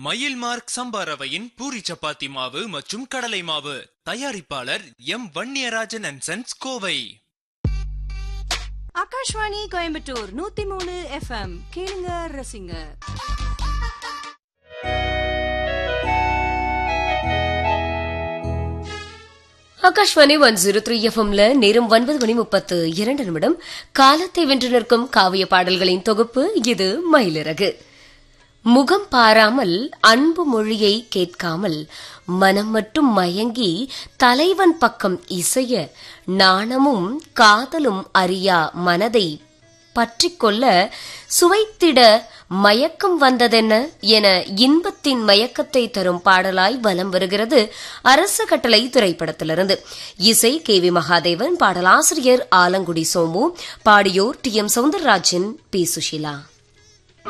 மயில் மார்க் சம்பா ரவையின் பூரி சப்பாத்தி மாவு மற்றும் கடலை மாவு தயாரிப்பாளர் M Vanniyarajan and sons Kovai Akashvani Coimbatore நூத்தி மூணு எஃப்எம் கேளுங்க ரசிங்க ஆகாஷ்வாணி ஒன் ஜீரோ த்ரீ எஃப்எம்ல நேரம் ஒன்பது மணி முப்பத்து இரண்டு நிமிடம் காலத்தை வென்று நிற்கும் காவிய பாடல்களின் தொகுப்பு இது மயிலிறகு முகம் பாராமல் அன்பு மொழியை கேட்காமல் மனம் மட்டும் மயங்கி தலைவன் பக்கம் இசைய நாணமும் காதலும் அறியா மனதை பற்றிக்கொள்ள சுவைத்திட மயக்கம் வந்ததென்ன என இன்பத்தின் மயக்கத்தை தரும் பாடலாய் வலம் வருகிறது அரசு கட்டளை திரைப்படத்திலிருந்து இசை கே வி மகாதேவன் பாடலாசிரியர் ஆலங்குடி சோமு பாடியோர் T M Soundararajan P Sushila